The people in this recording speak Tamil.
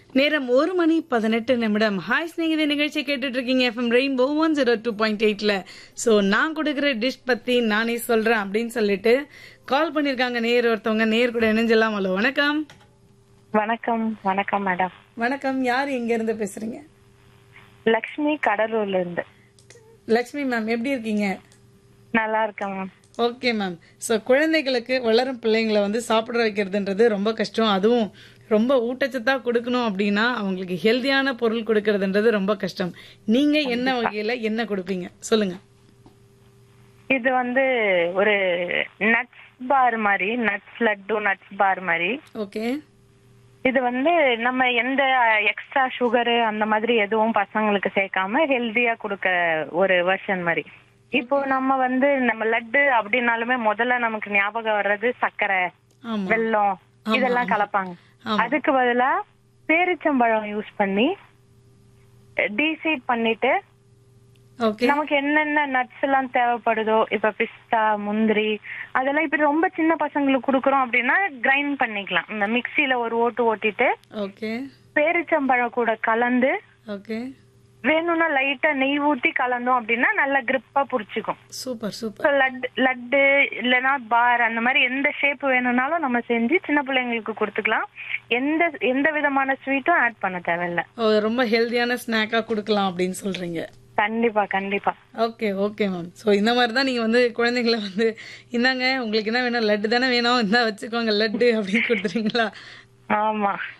நேரம் ஒரு மணி பதினெட்டு நிமிடம் ஹாய் ஸ்நேகிதி நிகழ்ச்சி கேட்டுட்டு இருக்கீங்க FM rainbow one zero two point எயிட்ல ஸோ நான் கொடுக்குற டிஷ் பத்தி நானே சொல்றேன் அப்படின்னு சொல்லிட்டு கால் பண்ணிருக்காங்க நேர் ஒருத்தவங்க நேர் கூட இணைஞ்சலாம் ஹலோ வணக்கம் வணக்கம் வணக்கம் மேடம் வணக்கம் யார் எங்க இருந்து பேசுறீங்க லக்ஷ்மி கடலூர்ல இருந்து லக்ஷ்மி மேம் எப்படி இருக்கீங்க நல்லா இருக்கேன் மேம் ஓகே மேம் ஸோ குழந்தைகளுக்கு வளரும் பிள்ளைங்களை வந்து சாப்பிட வைக்கிறதுன்றது ரொம்ப கஷ்டம் அதுவும் ரொம்ப ஊட்டச்சத்தா கொடுக்கணும் அப்படின்னா அவங்களுக்கு ஹெல்தியான பொருள் கொடுக்கறதுன்றது ரொம்ப கஷ்டம் நீங்க என்ன வகையில என்ன கொடுப்பீங்க சொல்லுங்க இது வந்து ஒரு நட்ஸ் பார் மாதிரி நட்ஸ் லட்டு நட்ஸ் பார் மாதிரி ஓகே இது வந்து நம்ம எந்த எக்ஸ்ட்ரா சுகரு அந்த மாதிரி எதுவும் பசங்களுக்கு சேர்க்காம ஹெல்தியா கொடுக்க ஒரு வெர்ஷன் மாதிரி இப்போ நம்ம வந்து நம்ம லட்டு அப்படின்னாலுமே முதல்ல நமக்கு ஞாபகம் வர்றது சர்க்கரை ஆமா வெல்லம் இதெல்லாம் கலப்பாங்க ஆமா. அதுக்கு பதிலா பேரிச்சம்பழம் யூஸ் பண்ணி டீசீட் பண்ணிட்டு ஓகே நமக்கு என்னென்ன நட்ஸ் எல்லாம் தேவைப்படுதோ இப்ப பிஸ்தா முந்திரி அதெல்லாம் இப்ப ரொம்ப சின்ன பசங்களுக்கு குடுக்குறோம் அப்படின்னா கிரைண்ட் பண்ணிக்கலாம் இந்த மிக்ஸில ஒரு ஓட்டு ஓட்டிட்டு ஓகே பேரிச்சம்பழம் கூட கலந்து ஓகே வேணும்னா லைட்டா நெய் ஊத்தி கலந்தோம் அப்படின்னா நல்லா கிரிப்பா புடிச்சுக்கும் super super So, laddu laddu இல்லனா பார் அந்த மாதிரி எந்த ஷேப் வேணும்னாலும் நம்ம செஞ்சு சின்ன பிள்ளைங்களுக்கு கொடுத்துக்கலாம் எந்த எந்த விதமான ஸ்வீட்டும் ஆட் பண்ண தேவையில்ல ஓ, ரொம்ப ஹெல்தியான ஸ்நாக்கா கொடுக்கலாம் அப்படின்னு சொல்றீங்க கண்டிப்பா கண்டிப்பா ஓகே ஓகே மேம் ஸோ இந்த மாதிரி தான் நீங்கள் வந்து குழந்தைங்களை வந்து இந்தாங்க உங்களுக்கு என்ன வேணும் லட்டு தானே வேணும் இந்தா வச்சுக்கோங்க லட்டு அப்படின்னு கொடுத்துறீங்களா ஆமா